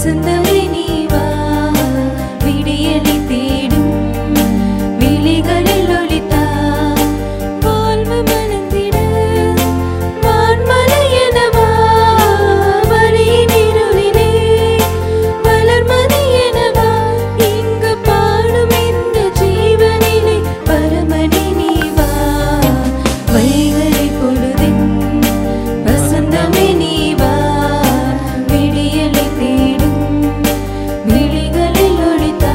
வசந்தமே நீ வா விடியலை தேடும் விழிகளில் ஒளித்தா வாழ்வு மலர்ந்திட வான்மலை எனவா வழியின் இருளிலே வளர்மதி எனவா இங்கு பாடும் இந்த ஜீவனிலே பரமணி நீ வா வைகரை பொழுதின் வசந்தமே நீ வா விடியலை தேடும் விழிகளில் ஒளித்தா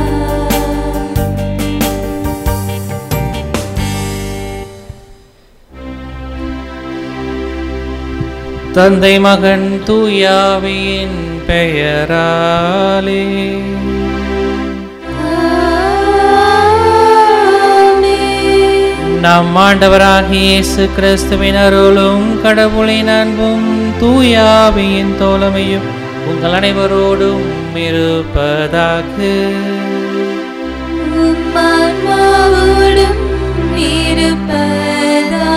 தந்தை மகன் தூயாவியின் பெயராலே நம் ஆண்டவராகிய இயேசு கிறிஸ்துவின் அருளும் கடவுளின் அன்பும் தூயாவியின் தோழமையும் உங்கள் அனைவரோடும் இருப்பதாக உம்மான்மாவோடும் இருப்பதாக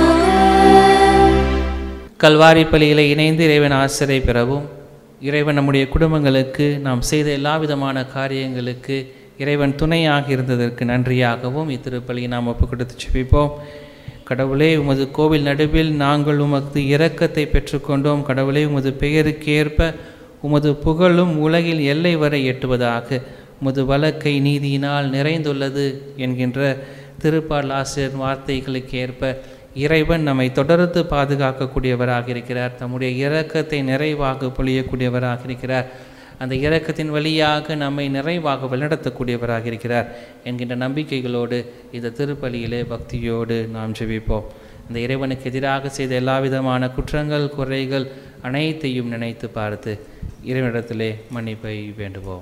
கல்வாரி பலியில இணைந்து இறைவன் ஆசிரை பெறவும் இறைவன் நம்முடைய குடும்பங்களுக்கு நாம் செய்த எல்லா விதமான காரியங்களுக்கு இறைவன் துணையாக இருந்ததற்கு நன்றியாகவும் இத்திருப்பலியை நாம் ஒப்பு கொடுத்து செபிப்போம் கடவுளே உமது கோவில் நடுவில் நாங்கள் உமது இரக்கத்தை பெற்றுக்கொண்டோம் கடவுளே உமது பெயருக்கேற்ப உமது புகழும் உலகில் எல்லை வரை எட்டுவதாக உமது வழக்கை நீதியினால் நிறைந்துள்ளது என்கின்ற திருப்பாலாசிரியர் வார்த்தைகளுக்கு ஏற்ப இறைவன் நம்மை தொடர்ந்து பாதுகாக்கக்கூடியவராக இருக்கிறார் தம்முடைய இரக்கத்தை நிறைவாக பொழியக்கூடியவராக இருக்கிறார் அந்த இரக்கத்தின் வழியாக நம்மை நிறைவாக வழிநடத்தக்கூடியவராக இருக்கிறார் என்கின்ற நம்பிக்கைகளோடு இந்த திருப்பலியிலே பக்தியோடு நாம் ஜெபிப்போம் இந்த இறைவனுக்கு எதிராக செய்த எல்லா விதமான குற்றங்கள் குறைகள் அனைத்தையும் நினைத்து பார்த்து இறைவனிடத்திலே மன்னிப்பை வேண்டுவோம்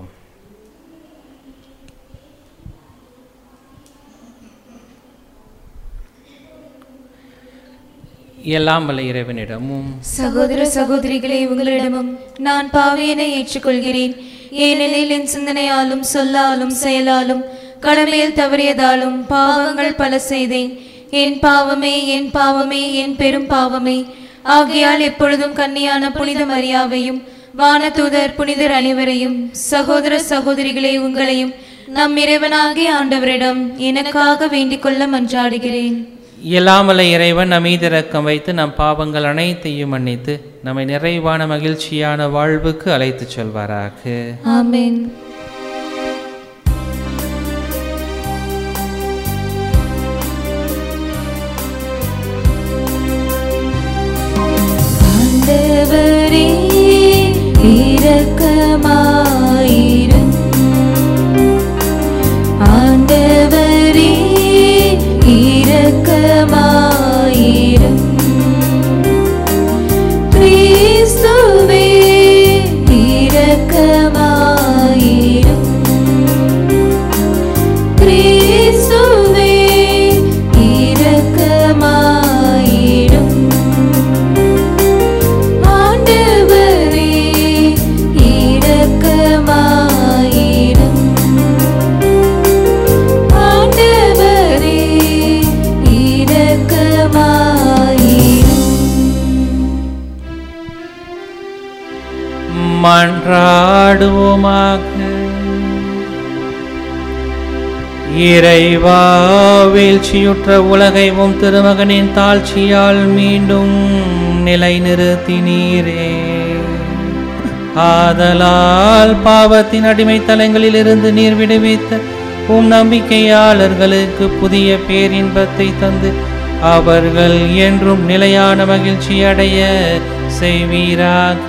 எல்லாம் வல்ல இறைவனிடமும் சகோதர சகோதரிகளே உங்களிடமும் நான் பாவியனை ஏற்றுக்கொள்கிறேன் ஏனெனில் என் சிந்தனையாலும் சொல்லாலும் செயலாலும் கடமையில் தவறியதாலும் பாவங்கள் பல செய்தேன் என் பாவமே என் பாவமே என் பெரும் பாவமே ஆகையால் எப்பொழுதும் கன்னியான புனித மரியாவையும் வானதூதர் புனிதர் அனைவரையும் சகோதர சகோதரிகளே உங்களையும் நம் இறைவனாகிய ஆண்டவரிடம் எனக்காக வேண்டிக் கொள்ள மன்றாடுகிறேன் எல்லாம் வல்ல இறைவன் நம் மீது இரக்கம் வைத்து நம் பாவங்கள் அனைத்தையும் மன்னித்து நம்மை நிறைவான மகிழ்ச்சியான வாழ்வுக்கு அழைத்துச் செல்வாராக ஆமென் ஆண்டவரே இரக்கமாயிரும் ஆண்டவரே இரக்கமாயிரும் கிறிஸ்துவே இரக்கமாயிரும் கிறிஸ்துவே இரக்கமாயிரும் ஆண்டவரே இரக்கமாயிரும் ஆண்டவரே இரக்கமாயிரும் மன்றாடுவோமாக இறைவா வீழ்ச்சியுற்ற உலகைவும் திருமகனின் தாழ்ச்சியால் மீண்டும் நிலைநிறுத்தினீரே ஆதலால் பாவத்தின் அடிமைத்தலங்களில் இருந்து நீர் விடுவித்த உம் நம்பிக்கையாளர்களுக்கு புதிய பேரின்பத்தை தந்து அவர்கள் என்றும் நிலையான மகிழ்ச்சி அடைய செய்வீராக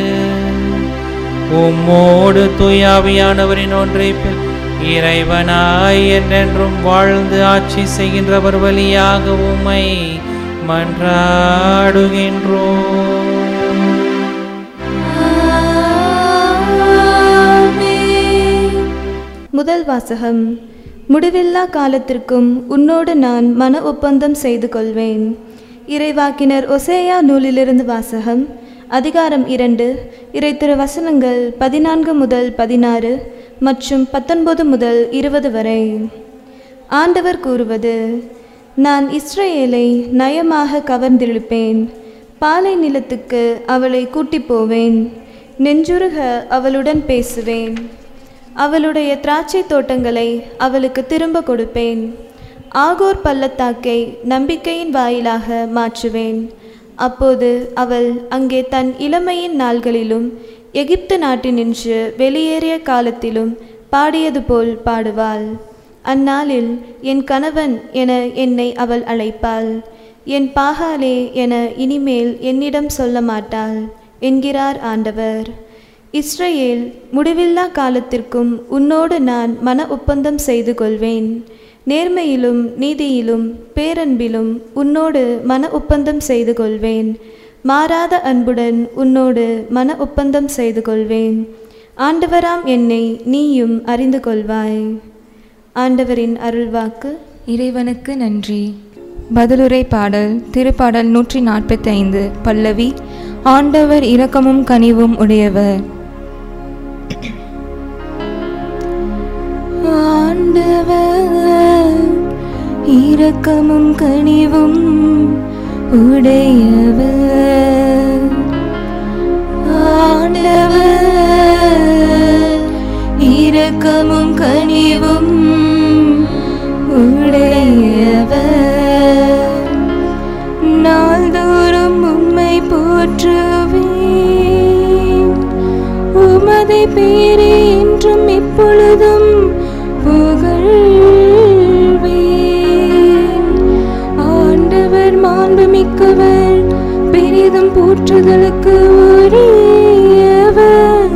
உம்மோடு தூயாவியானவரின் ஒன்றைப்பில் இறைவனாய் என்றென்றும் வாழ்ந்து ஆட்சி செய்கின்றவர் வழியாக உம்மை மன்றாடுகின்றோம் ஆமென். முதல் வாசகம் முடிவில்லா காலத்திற்கும் உன்னோடு நான் மன ஒப்பந்தம் செய்து கொள்வேன் இறைவாக்கினர் ஒசேயா நூலிலிருந்து வாசகம் அதிகாரம் இரண்டு இறை திரு வசனங்கள் பதினான்கு முதல் பதினாறு மற்றும் பத்தொன்பது முதல் இருபது வரை ஆண்டவர் கூறுவது நான் இஸ்ரவேலை நயமாக கவர்ந்திழுப்பேன் பாலை நிலத்துக்கு அவளை கூட்டிப் போவேன் நெஞ்சுருக அவளுடன் பேசுவேன் அவளுடைய திராட்சை தோட்டங்களை அவளுக்கு திரும்ப கொடுப்பேன் ஆகோர் பள்ளத்தாக்கை நம்பிக்கையின் வாயிலாக மாற்றுவேன் அப்போது அவள் அங்கே தன் இளமையின் நாள்களிலும் எகிப்து நாட்டினின்று வெளியேறிய காலத்திலும் பாடியது போல் பாடுவாள் அந்நாளில் என் கணவன் என என்னை அவள் அழைப்பாள் என் பாகாலே என இனிமேல் என்னிடம் சொல்ல மாட்டாள் என்கிறார் ஆண்டவர் இஸ்ரவேல் முடிவில்லா காலத்திற்கும் உன்னோடு நான் மன ஒப்பந்தம் செய்து கொள்வேன் நேர்மையிலும் நீதியிலும் பேரன்பிலும் உன்னோடு மன ஒப்பந்தம் செய்து கொள்வேன் மாறாத அன்புடன் உன்னோடு மன ஒப்பந்தம் செய்து கொள்வேன் ஆண்டவராம் என்னை நீயும் அறிந்து கொள்வாய் ஆண்டவரின் அருள்வாக்கு இறைவனுக்கு நன்றி பதிலுரை பாடல் திருப்பாடல் நூற்றி நாற்பத்தி ஐந்து பல்லவி ஆண்டவர் இரக்கமும் கனிவும் உடையவர் ஆண்டவர் இரக்கமும் கனிவும் உடையவர் ஆண்டவர் இரக்கமும் கனிவும் உடையவர் நாள்தோறும் உம்மை போற்றுவேன் உமதை பேரே என்றும் இப்பொழுதும் புகழ்வேன் ஆண்டவர் மாண்புமிக்கவர் பெரிதும் போற்றுதலுக்கு உரியவர்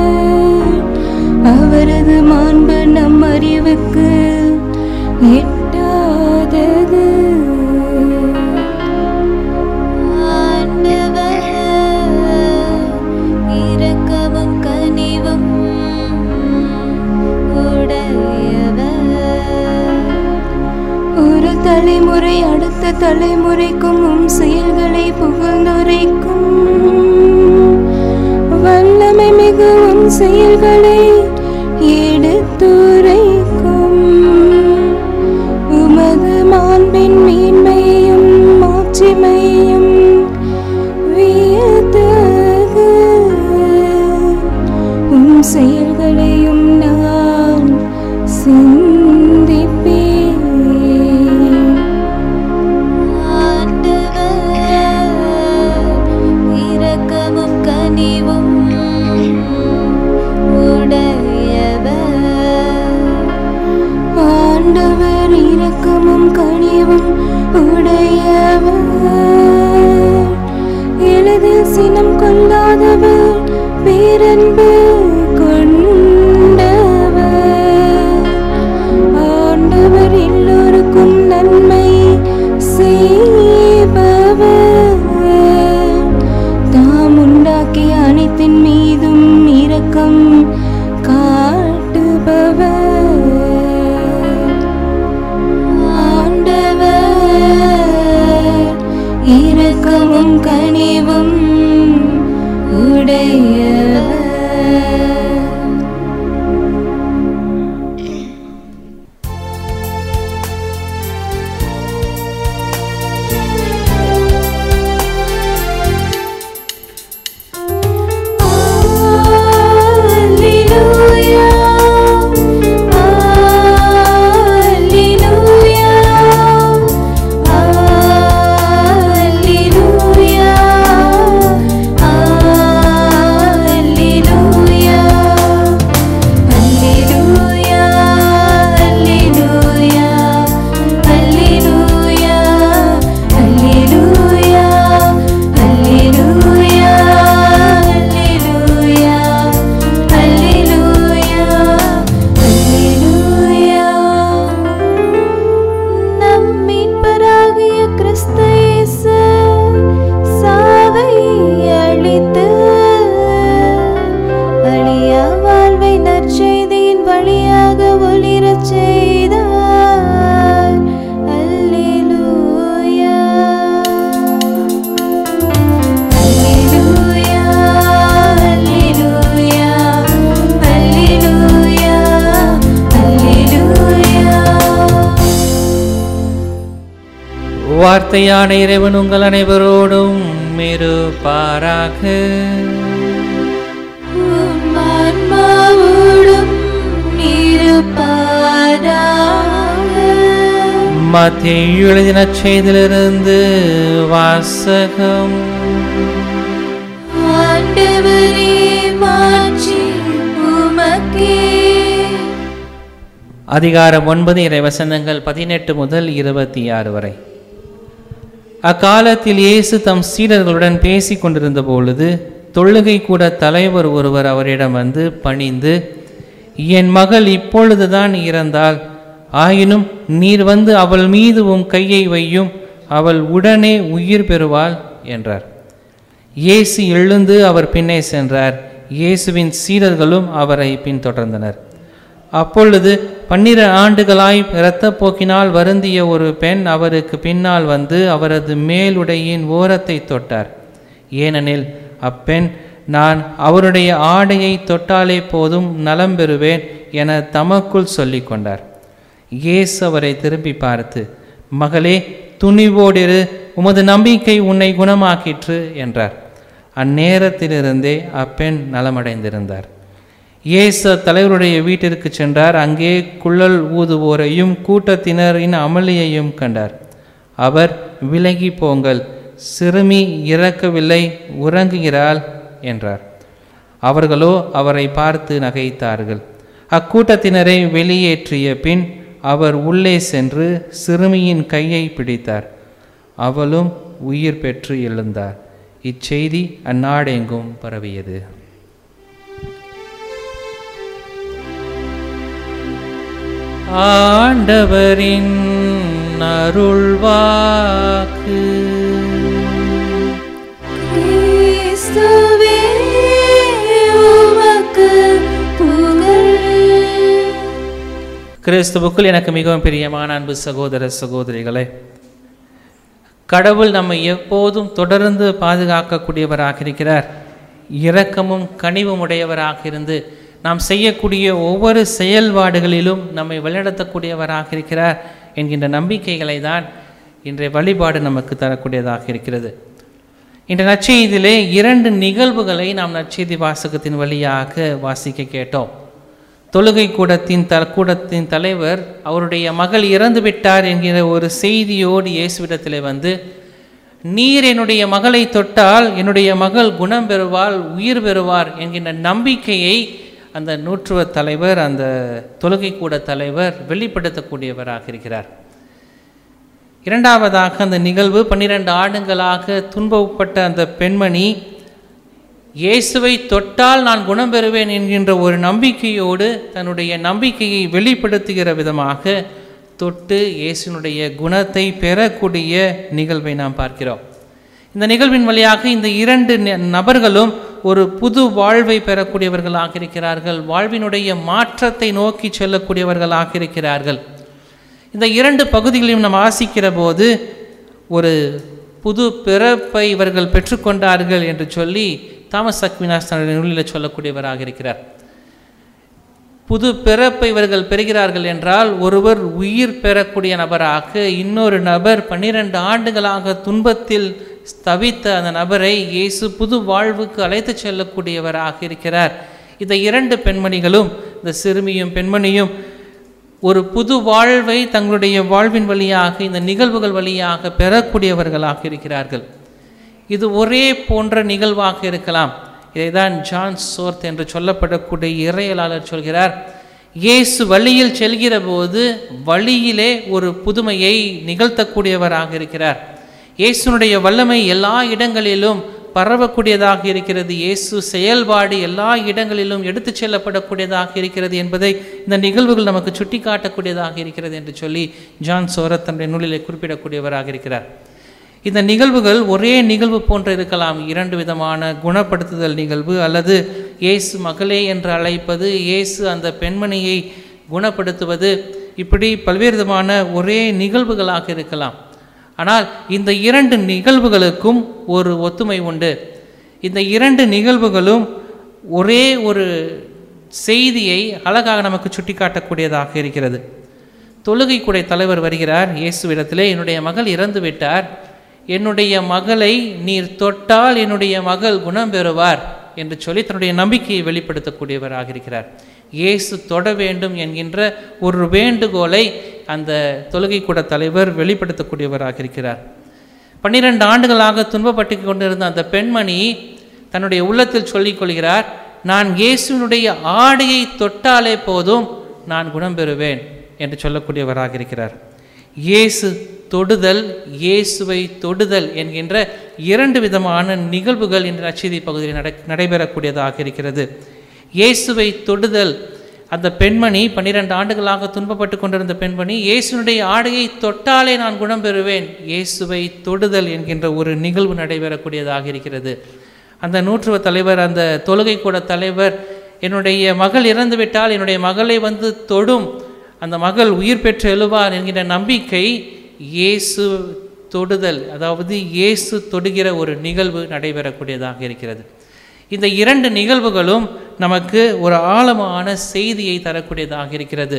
அவரது மாண்பு நம் அறிவுக்கு எட்டாதது இரக்கமும் கனிவும் ஒரு தலைமுறை அடுத்த தலைமுறைக்கும் உம் செயல்களை புகழ்ந்துரைக்கும் வல்லமை மிகு உம் செயல்களை எடுத்துரைக்கும் உமது மாண்பின் மேன்மையும் மாட்சிமையும் வியத்தகு உம் செயல்களையும் நான் சிந்திப்பேன் இரக்கமும் கனிவும் ஆண்டவர் இரக்கமும் கனிவும் உடையவர் எளிதில் சினம் கொள்ளாதவர் பேரன்பு கொண்டவர் ஆண்டவர் எல்லோருக்கும் நன்மை செய்பவர் தாம் உண்டாக்கிய அனைத்தின் மீதும் இரக்கம் காட்டுபவர் ஆண்டவர் இரக்கமும் கனிவும் உடையவர் Alleluia Alleluia Alleluia Alleluia Alleluia Alleluia Alleluia Alleluia Alleluia Alleluia Alleluia நம் மீட்பராகிய கிறிஸ்து இயேசு சாவை அழித்து அழியா வாழ்வை நற்செய்தியின் வழியாக ஒளிரச் செய்தார் அல்லேலூயா அல்லேலூயா அல்லேலூயா அல்லேலூயா அல்லேலூயா வார்த்தையான இறைவன் உங்கள் அனைவரோடும் இருப்பாராக ஆன்மாவோடும் இருப்பாராக மத்திய எழுதின செய்திலிருந்து வாசகம் ஆண்டவரே மாற்றி உமக்கே அதிகாரம் ஒன்பது இறை வசனங்கள் பதினெட்டு முதல் இருபத்தி ஆறு வரை அக்காலத்தில் இயேசு தம் சீடர்களுடன் பேசிக் கொண்டிருந்த பொழுது தொழுகை கூட தலைவர் ஒருவர் அவரிடம் வந்து பணிந்து என் மகள் இப்பொழுதுதான் இறந்தாள் ஆயினும் நீர் வந்து அவள் மீது உம் கையை வையும் அவள் உடனே உயிர் பெறுவாள் என்றார் இயேசு எழுந்து அவர் பின்னே சென்றார் இயேசுவின் சீடர்களும் அவரை பின்தொடர்ந்தனர் அப்பொழுது பன்னிரு ஆண்டுகளாய் இரத்தப்போக்கினால் வருந்திய ஒரு பெண் அவருக்கு பின்னால் வந்து அவரது மேலுடையின் ஓரத்தை தொட்டார் ஏனெனில் அப்பெண் நான் அவருடைய ஆடையை தொட்டாலே போதும் நலம் பெறுவேன் என தமக்குள் சொல்லிக் கொண்டார் இயேசு அவரை திரும்பி பார்த்து மகளே துணிவோடிரு உமது நம்பிக்கை உன்னை குணமாக்கிற்று என்றார் அந்நேரத்திலிருந்தே அப்பெண் நலமடைந்திருந்தார் இயேசு தலைவருடைய வீட்டிற்கு சென்றார் அங்கே குழல் ஊதுவோரையும் கூட்டத்தினரின் அமளியையும் கண்டார் அவர் விலகி போங்கள் சிறுமி இறக்கவில்லை உறங்குகிறாள் என்றார் அவர்களோ அவரை பார்த்து நகைத்தார்கள் அக்கூட்டத்தினரை வெளியேற்றிய பின் அவர் உள்ளே சென்று சிறுமியின் கையை பிடித்தார் அவளும் உயிர் பெற்று எழுந்தார் இச்செய்தி அந்நாடெங்கும் பரவியது ஆண்டவரின் அருள்வாக்கு கிறிஸ்துவே உமக்கு புகழ் கிறிஸ்துவுக்குள் எனக்கு மிகவும் பிரியமான அன்பு சகோதர சகோதரிகளே கடவுள் நம்மை எப்போதும் தொடர்ந்து பாதுகாக்கக்கூடியவராக இருக்கிறார் இரக்கமும் கனிவும் உடையவராக இருந்து நாம் செய்யக்கூடிய ஒவ்வொரு செயல்பாடுகளிலும் நம்மை வழிநடத்தக்கூடியவராக இருக்கிறார் என்கின்ற நம்பிக்கைகளை தான் இன்றைய வழிபாடு நமக்கு தரக்கூடியதாக இருக்கிறது இன்று நற்செய்தியிலே இரண்டு நிகழ்வுகளை நாம் நற்செய்தி வாசகத்தின் வழியாக வாசிக்க கேட்டோம் தொழுகை கூடத்தின் த கூடத்தின் தலைவர் அவருடைய மகள் இறந்து விட்டார் என்கிற ஒரு செய்தியோடு இயேசுவிடத்திலே வந்து நீர் என்னுடைய மகளை தொட்டால் என்னுடைய மகள் குணம் பெறுவாள் உயிர் பெறுவார் என்கின்ற நம்பிக்கையை அந்த நூற்றுவ தலைவர் அந்த தொழுகை கூட தலைவர் வெளிப்படுத்தக்கூடியவராக இருக்கிறார் இரண்டாவதாக அந்த நிகழ்வு பன்னிரண்டு ஆண்டுகளாக துன்பப்பட்ட அந்த பெண்மணி இயேசுவை தொட்டால் நான் குணம் பெறுவேன் என்கின்ற ஒரு நம்பிக்கையோடு தன்னுடைய நம்பிக்கையை வெளிப்படுத்துகிற விதமாக தொட்டு இயேசுனுடைய குணத்தை பெறக்கூடிய நிகழ்வை நாம் பார்க்கிறோம் இந்த நிகழ்வின் வழியாக இந்த இரண்டு ந- நபர்களும் ஒரு புது வாழ்வை பெறக்கூடியவர்களாக இருக்கிறார்கள் வாழ்வினுடைய மாற்றத்தை நோக்கி செல்லக்கூடியவர்களாக இருக்கிறார்கள் இந்த இரண்டு பகுதிகளையும் நாம் ஆசிக்கிற போது ஒரு புது பிறப்பை இவர்கள் பெற்றுக்கொண்டார்கள் என்று சொல்லி தாமஸ் அக்வினாஸ் தன்னுடைய நூலில் சொல்லக்கூடியவராக இருக்கிறார் புது பிறப்பை இவர்கள் பெறுகிறார்கள் என்றால் ஒருவர் உயிர் பெறக்கூடிய நபராக இன்னொரு நபர் பன்னிரண்டு ஆண்டுகளாக துன்பத்தில் தவித்த அந்த நபரை இயேசு புது வாழ்வுக்கு அழைத்துச் செல்லக்கூடியவராக இருக்கிறார் இந்த இரண்டு பெண்மணிகளும் இந்த சிறுமியும் பெண்மணியும் ஒரு புது வாழ்வை தங்களுடைய வாழ்வின் வழியாக இந்த நிகழ்வுகள் வழியாக பெறக்கூடியவர்களாக இருக்கிறார்கள் இது ஒரே போன்ற நிகழ்வாக இருக்கலாம் இதைதான் ஜான் சோர்த் என்று சொல்லப்படக்கூடிய இறையலாளர் சொல்கிறார் இயேசு வழியில் செல்கிற போது வழியிலே ஒரு புதுமையை நிகழ்த்தக்கூடியவராக இருக்கிறார் இயேசுனுடைய வல்லமை எல்லா இடங்களிலும் பரவக்கூடியதாக இருக்கிறது இயேசு செயல்பாடு எல்லா இடங்களிலும் எடுத்துச் செல்லப்படக்கூடியதாக இருக்கிறது என்பதை இந்த நிகழ்வுகள் நமக்கு சுட்டிக்காட்டக்கூடியதாக இருக்கிறது என்று சொல்லி ஜான் சோரத் தன்னுடைய நூலிலே குறிப்பிடக்கூடியவராக இருக்கிறார் இந்த நிகழ்வுகள் ஒரே நிகழ்வு போன்று இருக்கலாம் இரண்டு விதமான குணப்படுத்துதல் நிகழ்வு அல்லது இயேசு மகளே என்று அழைப்பது இயேசு அந்த பெண்மணியை குணப்படுத்துவது இப்படி பல்வேறு விதமான ஒரே நிகழ்வுகளாக இருக்கலாம் ஆனால் இந்த இரண்டு நிகழ்வுகளுக்கும் ஒரு ஒத்துமை உண்டு இந்த இரண்டு நிகழ்வுகளும் ஒரே ஒரு செய்தியை அழகாக நமக்கு சுட்டிக்காட்டக்கூடியதாக இருக்கிறது தொழுகை கூடை தலைவர் வருகிறார் இயேசுவிடத்திலே என்னுடைய மகள் இறந்து விட்டார் என்னுடைய மகளை நீர் தொட்டால் என்னுடைய மகள் குணம் பெறுவார் என்று சொல்லி தன்னுடைய நம்பிக்கையை வெளிப்படுத்தக்கூடியவராக இருக்கிறார் இயேசு தொட வேண்டும் என்கின்ற ஒரு வேண்டுகோளை அந்த தொழுகை கூட தலைவர் வெளிப்படுத்தக்கூடியவராக இருக்கிறார் பன்னிரண்டு ஆண்டுகளாக துன்பப்பட்டு கொண்டிருந்த அந்த பெண்மணி தன்னுடைய உள்ளத்தில் சொல்லிக் கொள்கிறார் நான் இயேசுனுடைய ஆடையை தொட்டாலே போதும் நான் குணம் பெறுவேன் என்று சொல்லக்கூடியவராக இருக்கிறார் இயேசு தொடுதல் இயேசுவை தொடுதல் என்கின்ற இரண்டு விதமான நிகழ்வுகள் இந்த நச்செய்தி பகுதியில் நட நடைபெறக்கூடியதாக இருக்கிறது இயேசுவை தொடுதல் அந்த பெண்மணி பன்னிரண்டு ஆண்டுகளாக துன்பப்பட்டு கொண்டிருந்த பெண்மணி இயேசுனுடைய ஆடையை தொட்டாலே நான் குணம் பெறுவேன் இயேசுவை தொடுதல் என்கின்ற ஒரு நிகழ்வு நடைபெறக்கூடியதாக இருக்கிறது அந்த நூற்றுவ தலைவர் அந்த தொழுகை கூட தலைவர் என்னுடைய மகள் இறந்து விட்டால் என்னுடைய மகளை வந்து தொடும் அந்த மகள் உயிர் பெற்று எழுவார் என்கின்ற நம்பிக்கை இயேசு தொடுதல் அதாவது இயேசு தொடுகிற ஒரு நிகழ்வு நடைபெறக்கூடியதாக இருக்கிறது இந்த இரண்டு நிகழ்வுகளும் நமக்கு ஒரு ஆழமான செய்தியை தரக்கூடியதாக இருக்கிறது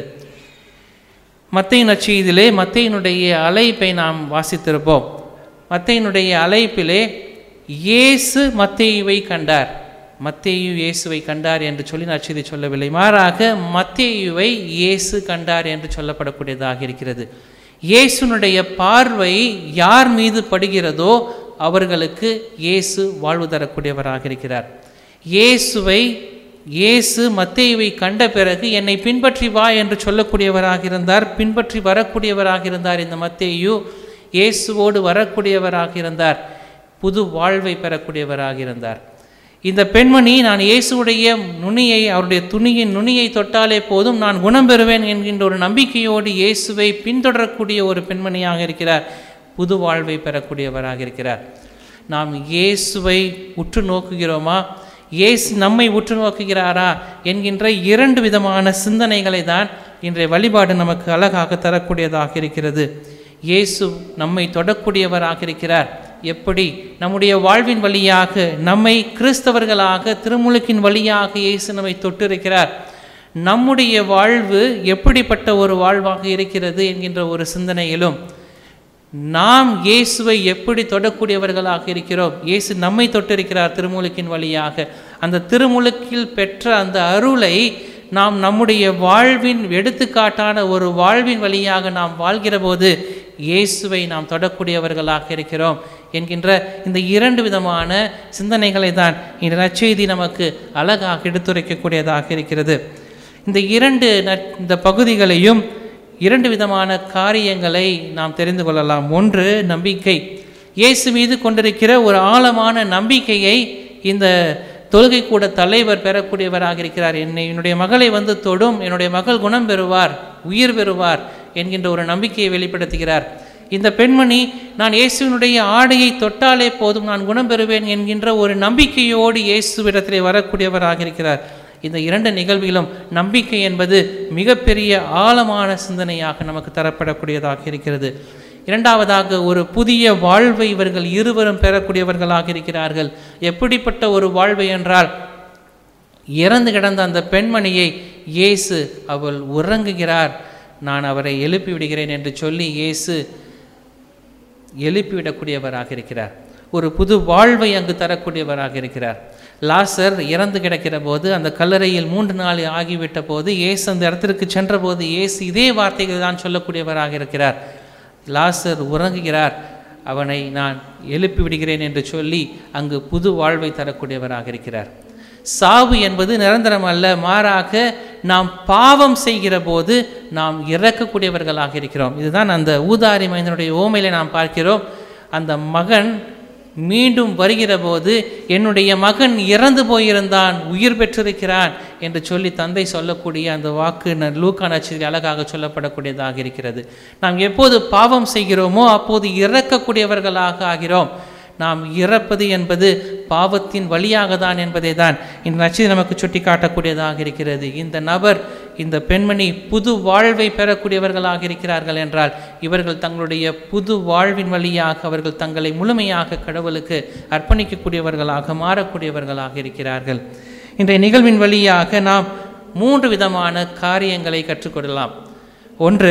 மத்தையின் நச்செய்தியிலே மத்தையினுடைய அழைப்பை நாம் வாசித்திருப்போம் மத்தையினுடைய அழைப்பிலே இயேசு மத்தேயுவை கண்டார் மத்தேயு இயேசுவை கண்டார் என்று சொல்லி நச்செய்தி சொல்லவில்லை மாறாக மத்தேயுவை இயேசு கண்டார் என்று சொல்லப்படக்கூடியதாக இருக்கிறது இயேசுனுடைய பார்வை யார் மீது படுகிறதோ அவர்களுக்கு இயேசு வாழ்வு தரக்கூடியவராக இருக்கிறார் இயேசுவை இயேசு மத்தேயுவை கண்ட பிறகு என்னை பின்பற்றி வா என்று சொல்லக்கூடியவராக இருந்தார் பின்பற்றி வரக்கூடியவராக இருந்தார் இந்த மத்தேயு இயேசுவோடு வரக்கூடியவராக இருந்தார் புது வாழ்வை பெறக்கூடியவராக இருந்தார் இந்த பெண்மணி நான் இயேசுவுடைய நுனியை அவருடைய துணியின் நுனியை தொட்டாலே போதும் நான் குணம் பெறுவேன் என்கின்ற ஒரு நம்பிக்கையோடு இயேசுவை பின்தொடரக்கூடிய ஒரு பெண்மணியாக இருக்கிறார் புது வாழ்வை பெறக்கூடியவராக இருக்கிறார் நாம் இயேசுவை உற்று நோக்குகிறோமா இயேசு நம்மை உற்று நோக்குகிறாரா என்கின்ற இரண்டு விதமான சிந்தனைகளை தான் இன்றைய வழிபாடு நமக்கு அழகாக தரக்கூடியதாக இருக்கிறது இயேசு நம்மை தொடக்கூடியவராக இருக்கிறார் எப்படி நம்முடைய வாழ்வின் வழியாக நம்மை கிறிஸ்தவர்களாக திருமுழுக்கின் வழியாக இயேசு நம்மை தொட்டிருக்கிறார் நம்முடைய வாழ்வு எப்படிப்பட்ட ஒரு வாழ்வாக இருக்கிறது என்கின்ற ஒரு சிந்தனையிலும் நாம் இயேசுவை எப்படி தொடக்கூடியவர்களாக இருக்கிறோம் இயேசு நம்மை தொட்டிருக்கிறார் திருமுழுக்கின் வழியாக அந்த திருமுழுக்கில் பெற்ற அந்த அருளை நாம் நம்முடைய வாழ்வின் எடுத்துக்காட்டான ஒரு வாழ்வின் வழியாக நாம் வாழ்கிற போது இயேசுவை நாம் தொடக்கூடியவர்களாக இருக்கிறோம் என்கின்ற இந்த இரண்டு விதமான சிந்தனைகளை தான் இந்த நற்செய்தி நமக்கு அழகாக எடுத்துரைக்கக்கூடியதாக இருக்கிறது இந்த இரண்டு நற்- இந்த பகுதிகளையும் இரண்டு விதமான காரியங்களை நாம் தெரிந்து கொள்ளலாம் ஒன்று நம்பிக்கை இயேசு மீது கொண்டிருக்கிற ஒரு ஆழமான நம்பிக்கையை இந்த தொழுகை கூட தலைவர் பெறக்கூடியவராக இருக்கிறார் என்னை என்னுடைய மகளை வந்து தொடும் என்னுடைய மகள் குணம் பெறுவார் உயிர் பெறுவார் என்கின்ற ஒரு நம்பிக்கையை வெளிப்படுத்துகிறார் இந்த பெண்மணி நான் இயேசுவினுடைய ஆடையை தொட்டாலே போதும் நான் குணம் பெறுவேன் என்கின்ற ஒரு நம்பிக்கையோடு இயேசுவிடத்திலே வரக்கூடியவராக இருக்கிறார் இந்த இரண்டு நிகழ்விலும் நம்பிக்கை என்பது மிகப்பெரிய ஆழமான சிந்தனையாக நமக்கு தரப்படக்கூடியதாக இருக்கிறது இரண்டாவதாக ஒரு புதிய வாழ்வை இவர்கள் இருவரும் பெறக்கூடியவர்களாக இருக்கிறார்கள் எப்படிப்பட்ட ஒரு வாழ்வை என்றால் இறந்து கிடந்த அந்த பெண்மணியை இயேசு அவள் உறங்குகிறார் நான் அவரை எழுப்பி விடுகிறேன் என்று சொல்லி இயேசு எழுப்பிவிடக்கூடியவராக இருக்கிறார் ஒரு புது வாழ்வை அங்கு தரக்கூடியவராக இருக்கிறார் லாசர் இறந்து கிடக்கிற போது அந்த கல்லறையில் மூன்று நாள் ஆகிவிட்ட போது இயேசு அந்த இடத்திற்கு சென்றபோது இயேசு இதே வார்த்தைகள் தான் சொல்லக்கூடியவராக இருக்கிறார் லாசர் உறங்குகிறார் அவனை நான் எழுப்பி விடுகிறேன் என்று சொல்லி அங்கு புது வாழ்வை தரக்கூடியவராக இருக்கிறார் சாவு என்பது நிரந்தரம் அல்ல மாறாக நாம் பாவம் செய்கிற போது நாம் இறக்கக்கூடியவர்களாக இருக்கிறோம் இதுதான் அந்த ஊதாரி மைந்தனுடைய ஓமையில நாம் பார்க்கிறோம் அந்த மகன் மீண்டும் வருகிற போது என்னுடைய மகன் இறந்து போயிருந்தான் உயிர் பெற்றிருக்கிறான் என்று சொல்லி தந்தை சொல்லக்கூடிய அந்த வாக்கு ந- லூக்கா நட்சத்திர அழகாக சொல்லப்படக்கூடியதாக இருக்கிறது நாம் எப்போது பாவம் செய்கிறோமோ அப்போது இறக்கக்கூடியவர்களாக ஆகிறோம் நாம் இறப்பது என்பது பாவத்தின் வழியாக தான் என்பதை தான் இந்த நட்சத்திரம் நமக்கு சுட்டி காட்டக்கூடியதாக இருக்கிறது இந்த நபர் இந்த பெண்மணி புது வாழ்வை பெறக்கூடியவர்களாக இருக்கிறார்கள் என்றால் இவர்கள் தங்களுடைய புது வாழ்வின் வழியாக அவர்கள் தங்களை முழுமையாக கடவுளுக்கு அர்ப்பணிக்கக்கூடியவர்களாக மாறக்கூடியவர்களாக இருக்கிறார்கள் இன்றைய நிகழ்வின் வழியாக நாம் மூன்று விதமான காரியங்களை கற்றுக்கொள்ளலாம் ஒன்று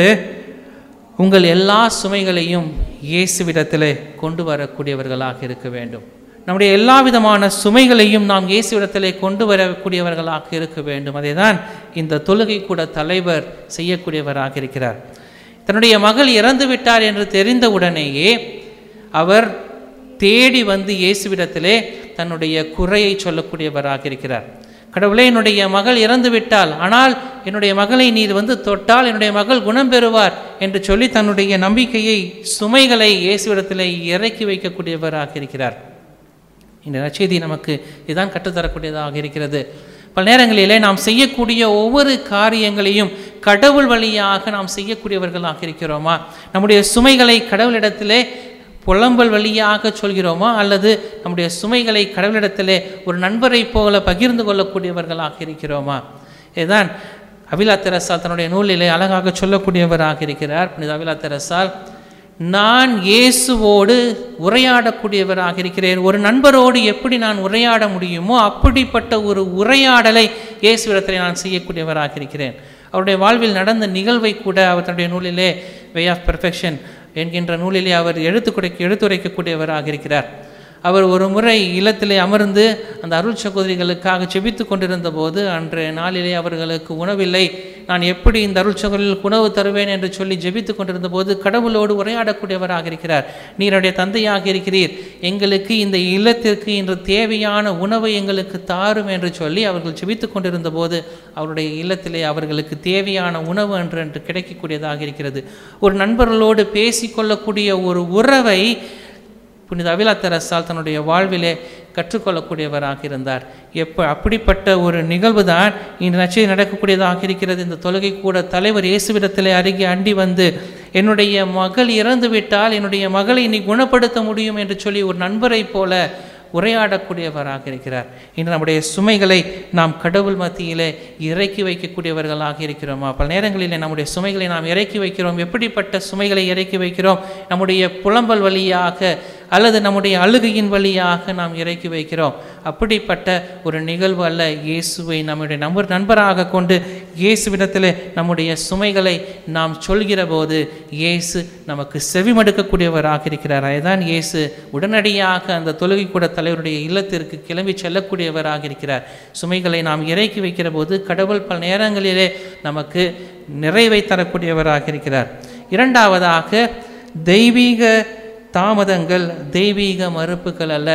உங்கள் எல்லா சுமைகளையும் இயேசுவிடத்திலே கொண்டு வரக்கூடியவர்களாக இருக்க வேண்டும் நம்முடைய எல்லா விதமான சுமைகளையும் நாம் இயேசுவிடத்திலே கொண்டு வரக்கூடியவர்களாக இருக்க வேண்டும் அதை தான் இந்த தொழுகை கூட தலைவர் செய்யக்கூடியவராக இருக்கிறார் தன்னுடைய மகள் இறந்து விட்டார் என்று தெரிந்த உடனேயே அவர் தேடி வந்து இயேசுவிடத்திலே தன்னுடைய குறையை சொல்லக்கூடியவராக இருக்கிறார் கடவுளே என்னுடைய மகள் இறந்து விட்டால் ஆனால் என்னுடைய மகளை நீர் வந்து தொட்டால் என்னுடைய மகள் குணம் பெறுவார் என்று சொல்லி தன்னுடைய நம்பிக்கையை சுமைகளை இயேசுவிடத்திலே இறக்கி வைக்கக்கூடியவராக இருக்கிறார் இந்த நற்செய்தி நமக்கு இதுதான் கற்றுத்தரக்கூடியதாக இருக்கிறது பல நேரங்களிலே நாம் செய்யக்கூடிய ஒவ்வொரு காரியங்களையும் கடவுள் வழியாக நாம் செய்யக்கூடியவர்களாக இருக்கிறோமா நம்முடைய சுமைகளை கடவுளிடத்திலே புலம்பல் வழியாக சொல்கிறோமா அல்லது நம்முடைய சுமைகளை கடவுளிடத்திலே ஒரு நண்பரை போல பகிர்ந்து கொள்ளக்கூடியவர்களாக இருக்கிறோமா இதுதான் அபிலா தெரசால் தன்னுடைய நூலிலே அழகாக சொல்லக்கூடியவராக இருக்கிறார் புனித அபிலா தெரசால் நான் இயேசுவோடு உரையாடக்கூடியவராக இருக்கிறேன் ஒரு நண்பரோடு எப்படி நான் உரையாட முடியுமோ அப்படிப்பட்ட ஒரு உரையாடலை இயேசுவிடத்திலே நான் செய்யக்கூடியவராக இருக்கிறேன் அவருடைய வாழ்வில் நடந்த நிகழ்வை கூட அவர் தன்னுடைய நூலிலே வே ஆஃப் பெர்ஃபெக்ஷன் என்கின்ற நூலிலே அவர் எடுத்து எடுத்துரைக்கக்கூடியவராக இருக்கிறார் அவர் ஒரு முறை இல்லத்திலே அமர்ந்து அந்த அருள் சகோதரிகளுக்காக செபித்து கொண்டிருந்த போது அன்றைய நாளிலே அவர்களுக்கு உணவில்லை நான் எப்படி இந்த அருள் சகோதரிகளுக்கு உணவு தருவேன் என்று சொல்லி ஜெபித்து கொண்டிருந்த போது கடவுளோடு உரையாடக்கூடியவராக இருக்கிறார் நீருடைய தந்தையாக இருக்கிறீர் எங்களுக்கு இந்த இல்லத்திற்கு இன்று தேவையான உணவை எங்களுக்கு தாரும் என்று சொல்லி அவர்கள் ஜெபித்து கொண்டிருந்த போது அவருடைய இல்லத்திலே அவர்களுக்கு தேவையான உணவு என்று என்று கிடைக்கக்கூடியதாக இருக்கிறது ஒரு நண்பர்களோடு பேசிக்கொள்ளக்கூடிய ஒரு உறவை புனித அவிலா தெரசால் தன்னுடைய வாழ்விலே கற்றுக்கொள்ளக்கூடியவராக இருந்தார் எப்போ அப்படிப்பட்ட ஒரு நிகழ்வு தான் இன்று நச்சை நடக்கக்கூடியதாக இருக்கிறது இந்த தொழுகை கூட தலைவர் இயேசுவிடத்திலே அருகே அண்டி வந்து என்னுடைய மகள் இறந்து விட்டால் என்னுடைய மகளை நீ குணப்படுத்த முடியும் என்று சொல்லி ஒரு நண்பரைப் போல உரையாடக்கூடியவராக இருக்கிறார் இன்று நம்முடைய சுமைகளை நாம் கடவுள் மத்தியிலே இறக்கி வைக்கக்கூடியவர்களாக இருக்கிறோமா பல நேரங்களிலே நம்முடைய சுமைகளை நாம் இறக்கி வைக்கிறோம் எப்படிப்பட்ட சுமைகளை இறக்கி வைக்கிறோம் நம்முடைய புலம்பல் வழியாக அல்லது நம்முடைய அழுகையின் வழியாக நாம் இறக்கி வைக்கிறோம் அப்படிப்பட்ட ஒரு நிகழ்வு அல்ல இயேசுவை நம்முடைய நம்பர் நண்பராக கொண்டு இயேசுவிடத்தில் நம்முடைய சுமைகளை நாம் சொல்கிற போது இயேசு நமக்கு செவிமடுக்கக்கூடியவராக இருக்கிறார் அதுதான் இயேசு உடனடியாக அந்த தொழுகை கூட தலைவருடைய இல்லத்திற்கு கிளம்பி செல்லக்கூடியவராக இருக்கிறார் சுமைகளை நாம் இறக்கி வைக்கிற போது கடவுள் பல நேரங்களிலே நமக்கு நிறைவை தரக்கூடியவராக இருக்கிறார் இரண்டாவதாக தெய்வீக தாமதங்கள் தெய்வீக மறுப்புகள் அல்ல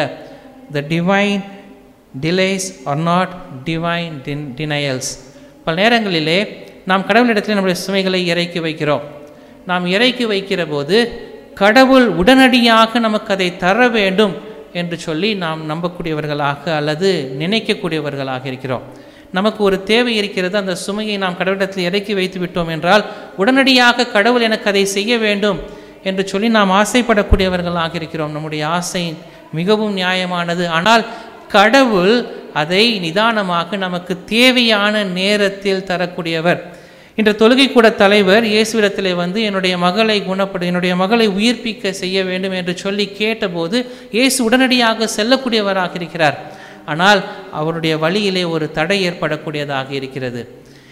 the divine delays are not divine din denials பல நேரங்களிலே நாம் கடவுளிடத்தில் நம்முடைய சுமைகளை இறக்கி வைக்கிறோம் நாம் இறக்கி வைக்கிற போது கடவுள் உடனடியாக நமக்கு அதை தர வேண்டும் என்று சொல்லி நாம் நம்பக்கூடியவர்களாக அல்லது நினைக்கக்கூடியவர்களாக இருக்கிறோம் நமக்கு ஒரு தேவை இருக்கிறது அந்த சுமையை நாம் கடவுளிடத்தில் இறக்கி வைத்து விட்டோம் என்றால் உடனடியாக கடவுள் எனக்கு அதை செய்ய வேண்டும் என்று சொல்லி நாம் ஆசைப்படக்கூடியவர்களாக இருக்கிறோம் நம்முடைய ஆசை மிகவும் நியாயமானது ஆனால் கடவுள் அதை நிதானமாக நமக்கு தேவையான நேரத்தில் தரக்கூடியவர் இன்று தொழுகை கூட தலைவர் இயேசுவிடத்திலே வந்து என்னுடைய மகளை குணப்படு என்னுடைய மகளை உயிர்ப்பிக்க செய்ய வேண்டும் என்று சொல்லி கேட்டபோது இயேசு உடனடியாக செல்லக்கூடியவராக இருக்கிறார் ஆனால் அவருடைய வழியிலே ஒரு தடை ஏற்படக்கூடியதாக இருக்கிறது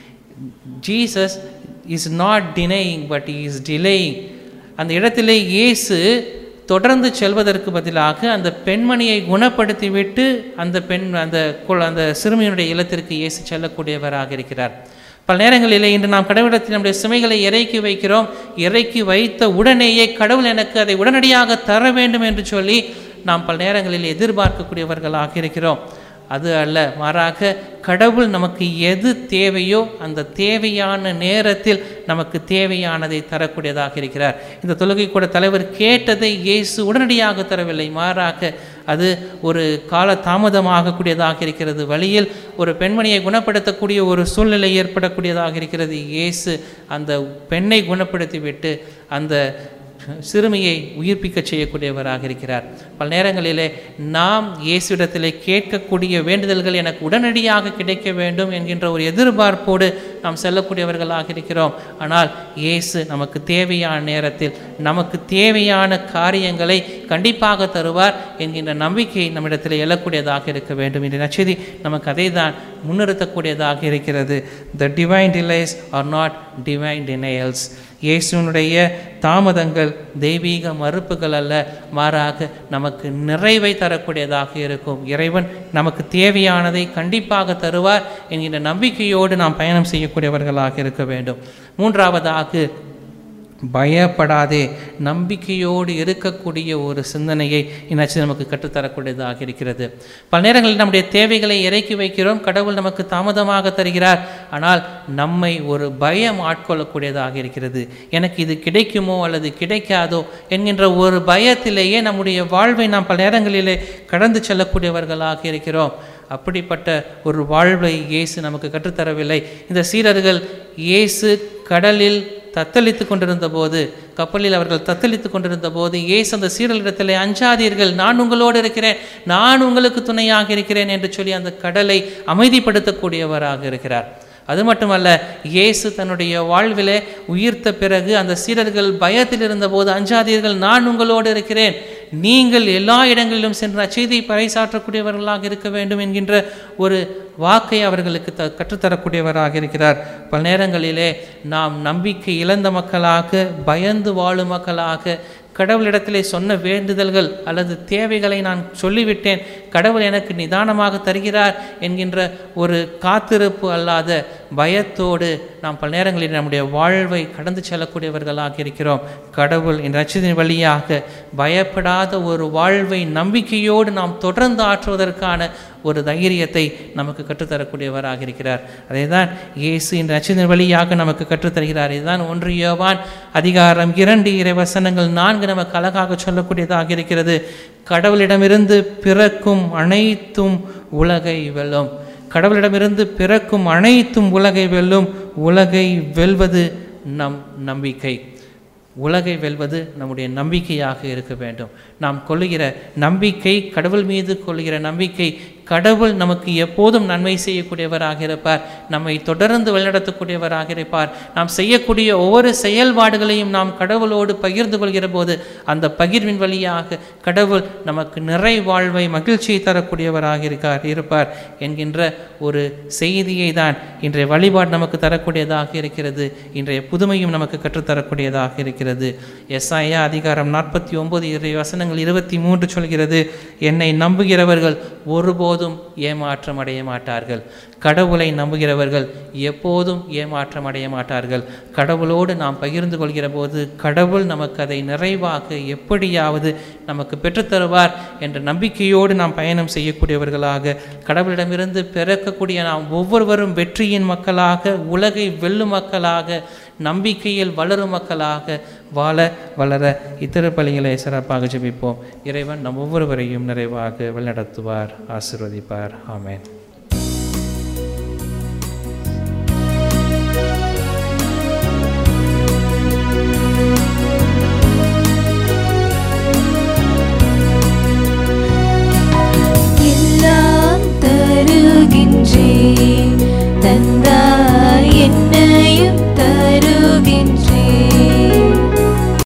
Jesus is not denying but is delaying அந்த இடத்திலே இயேசு தொடர்ந்து செல்வதற்கு பதிலாக அந்த பெண்மணியை குணப்படுத்திவிட்டு அந்த பெண் அந்த குழ- அந்த சிறுமியினுடைய இல்லத்திற்கு இயேசு செல்லக்கூடியவராக இருக்கிறார் பல நேரங்களிலே இன்று நாம் கடவுளிடத்தில் நம்முடைய சுமைகளை இறக்கி வைக்கிறோம் இறக்கி வைத்த உடனேயே கடவுள் எனக்கு அதை உடனடியாக தர வேண்டும் என்று சொல்லி நாம் பல நேரங்களில் எதிர்பார்க்கக்கூடியவர்களாக இருக்கிறோம் அது அல்ல மாறாக கடவுள் நமக்கு எது தேவையோ அந்த தேவையான நேரத்தில் நமக்கு தேவையானதை தரக்கூடியதாக இருக்கிறார் இந்த தொழுகை கூட தலைவர் கேட்டதை இயேசு உடனடியாக தரவில்லை மாறாக அது ஒரு கால தாமதமாகக்கூடியதாக இருக்கிறது வழியில் ஒரு பெண்மணியை குணப்படுத்தக்கூடிய ஒரு சூழ்நிலை ஏற்படக்கூடியதாக இருக்கிறது இயேசு அந்த பெண்ணை குணப்படுத்திவிட்டு அந்த சிறுமியை உயிர்ப்பிக்க செய்யக்கூடியவராக இருக்கிறார் பல நேரங்களிலே நாம் இயேசுவிடத்திலே கேட்கக்கூடிய வேண்டுதல்கள் எனக்கு உடனடியாக கிடைக்க வேண்டும் என்கின்ற ஒரு எதிர்பார்ப்போடு நாம் செல்லக்கூடியவர்களாக இருக்கிறோம் ஆனால் இயேசு நமக்கு தேவையான நேரத்தில் நமக்கு தேவையான காரியங்களை கண்டிப்பாக தருவார் என்கின்ற நம்பிக்கை நம்மிடத்தில் எழக்கூடியதாக இருக்க வேண்டும் என்ற நச்செய்தி நமக்கு அதை தான் முன்னிறுத்தக்கூடியதாக இருக்கிறது the divine delays are not divine denials இயேசுனுடைய தாமதங்கள் தெய்வீக மறுப்புகள் அல்ல மாறாக நமக்கு நிறைவை தரக்கூடியதாக இருக்கும் இறைவன் நமக்கு தேவையானதை கண்டிப்பாக தருவார் என்கின்ற நம்பிக்கையோடு நாம் பயணம் செய்யக்கூடியவர்களாக இருக்க வேண்டும் மூன்றாவதாக பயப்படாதே நம்பிக்கையோடு இருக்கக்கூடிய ஒரு சிந்தனையை இன்னாச்சு நமக்கு கற்றுத்தரக்கூடியதாக இருக்கிறது பல நேரங்களில் நம்முடைய தேவைகளை இறக்கி வைக்கிறோம் கடவுள் நமக்கு தாமதமாக தருகிறார் ஆனால் நம்மை ஒரு பயம் ஆட்கொள்ளக்கூடியதாக இருக்கிறது எனக்கு இது கிடைக்குமோ அல்லது கிடைக்காதோ என்கின்ற ஒரு பயத்திலேயே நம்முடைய வாழ்வை நாம் பல நேரங்களிலே கடந்து செல்லக்கூடியவர்களாக இருக்கிறோம் அப்படிப்பட்ட ஒரு வாழ்வை இயேசு நமக்கு கற்றுத்தரவில்லை இந்த சீரர்கள் இயேசு கடலில் தத்தளித்து கொண்டிருந்த போது கப்பலில் அவர்கள் தத்தளித்து கொண்டிருந்த போது இயேசு அந்த சீரலிடத்திலே அஞ்சாதீர்கள் நான் உங்களோடு இருக்கிறேன் நான் உங்களுக்கு துணையாக இருக்கிறேன் என்று சொல்லி அந்த கடலை அமைதிப்படுத்தக்கூடியவராக இருக்கிறார் அது மட்டுமல்ல இயேசு தன்னுடைய வாழ்விலே உயிர்த்த பிறகு அந்த சீடர்கள் பயத்தில் இருந்தபோது அஞ்சாதீர்கள் நான் உங்களோடு இருக்கிறேன் நீங்கள் எல்லா இடங்களிலும் சென்று அச்செய்தியை பறைசாற்றக்கூடியவர்களாக இருக்க வேண்டும் என்கின்ற ஒரு வாக்கை அவர்களுக்கு த கற்றுத்தரக்கூடியவராக இருக்கிறார் பல நேரங்களிலே நாம் நம்பிக்கை இழந்த மக்களாக பயந்து வாழும் மக்களாக கடவுளிடத்திலே சொன்ன வேண்டுதல்கள் அல்லது தேவைகளை நான் சொல்லிவிட்டேன் கடவுள் எனக்கு நிதானமாக தருகிறார் என்கின்ற ஒரு காத்திருப்பு அல்லாத பயத்தோடு நாம் பல நேரங்களில் நம்முடைய வாழ்வை கடந்து செல்லக்கூடியவர்களாக இருக்கிறோம் கடவுள் இந்த ரட்சத்தின் வழியாக பயப்படாத ஒரு வாழ்வை நம்பிக்கையோடு நாம் தொடர்ந்து ஆற்றுவதற்கான ஒரு தைரியத்தை நமக்கு கற்றுத்தரக்கூடியவராக இருக்கிறார் அதை தான் இயேசு இந்த ரட்சத்தின் வழியாக நமக்கு கற்றுத்தருகிறார் இதுதான் ஒன்று யோவான் அதிகாரம் இரண்டு இறை வசனங்கள் நான்கு நமக்கு அழகாக சொல்லக்கூடியதாக இருக்கிறது கடவுளிடமிருந்து பிறக்கும் அனைத்தும் உலகை வெல்லும் கடவுளிடமிருந்து பிறக்கும் அனைத்தும் உலகை வெல்லும் உலகை வெல்வது நம் நம்பிக்கை உலகை வெல்வது நம்முடைய நம்பிக்கையாக இருக்க வேண்டும் நாம் கொள்ளுகிற நம்பிக்கை கடவுள் மீது கொள்ளுகிற நம்பிக்கை கடவுள் நமக்கு எப்போதும் நன்மை செய்யக்கூடியவராக இருப்பார் நம்மை தொடர்ந்து வழிநடத்தக்கூடியவராக இருப்பார் நாம் செய்யக்கூடிய ஒவ்வொரு செயல்பாடுகளையும் நாம் கடவுளோடு பகிர்ந்து கொள்கிற போது அந்த பகிர்வின் வழியாக கடவுள் நமக்கு நிறை வாழ்வை மகிழ்ச்சியை தரக்கூடியவராக இருக்கார் இருப்பார் என்கின்ற ஒரு செய்தியை தான் இன்றைய வழிபாடு நமக்கு தரக்கூடியதாக இருக்கிறது இன்றைய புதுமையும் நமக்கு கற்றுத்தரக்கூடியதாக இருக்கிறது எஸ்ஐயா அதிகாரம் நாற்பத்தி ஒன்பது இறை வசனங்கள் இருபத்தி மூன்று சொல்கிறது என்னை நம்புகிறவர்கள் ஒருபோதும் ஏமாற்றம் அடைய மாட்டார்கள் கடவுளை நம்புகிறவர்கள் எப்போதும் ஏமாற்றம் அடைய மாட்டார்கள் கடவுளோடு நாம் பகிர்ந்து கொள்கிற போது கடவுள் நமக்கு அதை நிறைவாக எப்படியாவது நமக்கு பெற்றுத்தருவார் என்ற நம்பிக்கையோடு நாம் பயணம் செய்யக்கூடியவர்களாக கடவுளிடமிருந்து பிறக்கக்கூடிய நாம் ஒவ்வொருவரும் வெற்றியின் மக்களாக உலகை வெல்லும் மக்களாக நம்பிக்கையில் வளரும் மக்களாக வாழ வளர இத்திருப்பலிகளை சிறப்பாக ஜெபிப்போம் இறைவன் நம் ஒவ்வொருவரையும் நிறைவாக வழிநடத்துவார் ஆசிர்வதிப்பார் ஆமென்